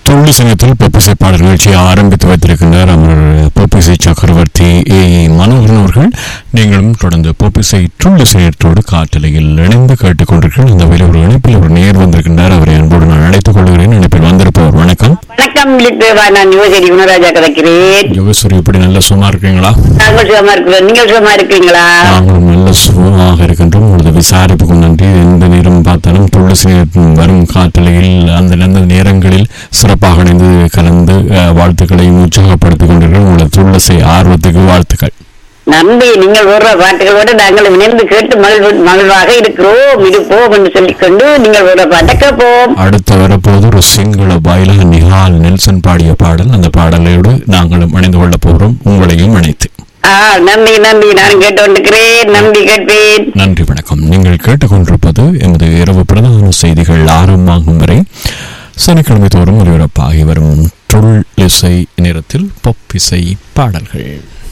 தொழில் பொப்பிசை பாடல் நிகழ்ச்சியை ஆரம்பித்து வைத்திருக்கின்றார் அமர் பொப்பிசை சக்கரவர்த்தி ஏ மனோகரன் அவர்கள் நீங்களும் தொடர்ந்து பொப்பிசை துள்ளிசையத்தோடு காற்றலையில் இணைந்து கேட்டுக்கொண்டிருக்கிறேன் அந்த வகையில் ஒரு இணைப்பில் ஒரு நேர் வந்திருக்கின்றார் அவரை அன்போடு நான் அழைத்துக் கொள்கிறேன் இணைப்பில் வந்திருப்பவர் வணக்கம் வணக்கம் லிட்டுவா நான் யுவசரி குணராஜா கதைக்கிறேன் யோகேஸ்வரி இப்படி நல்ல சும்மா இருக்கீங்களா நாங்கள் சுகமா இருக்கிறோம் நீங்கள் சுகமா இருக்கீங்களா நாங்களும் நல்ல சுகமாக இருக்கின்றோம் உங்களது விசாரிப்புக்கும் நன்றி எந்த நேரம் பார்த்தாலும் துளசி வரும் காற்றலையில் அந்த அந்த நேரங்களில் சிறப்பாக இணைந்து கலந்து அஹ், வாழ்த்துக்களையும் உற்சாகப்படுத்திக் கொண்டிருக்கிறோம் உங்களது துளசி ஆர்வத்துக்கு வாழ்த்துக்கள் நம்பி நீங்கள் ஓடுற பாட்டுகளோடு நாங்கள் இணைந்து கேட்டு மகிழ்வு மகிழ்வாக இருக்கிறோம் இருப்போம் என்று சொல்லிக்கொண்டு நீங்கள் ஓடுற பாட்டை கேட்போம் அடுத்து வரப்போது ஒரு சிங்கள பாயில நிஹால் நெல்சன் பாடிய பாடல் அந்த பாடலோடு நாங்களும் இணைந்து கொள்ளப் போகிறோம் உங்களையும் இணைத்து ஆ நம்பி நம்பி நான் கேட்டு கொண்டிருக்கிறேன் நம்பி கேட்பேன் நன்றி வணக்கம் நீங்கள் கேட்டுக்கொண்டிருப்பது எமது இரவு பிரதான செய்திகள் ஆரம்பமாகும் வரை சனிக்கிழமை தோறும் ஒலிபரப்பாகி வரும் தொழில் இசை நேரத்தில் பொப் இசை பாடல்கள்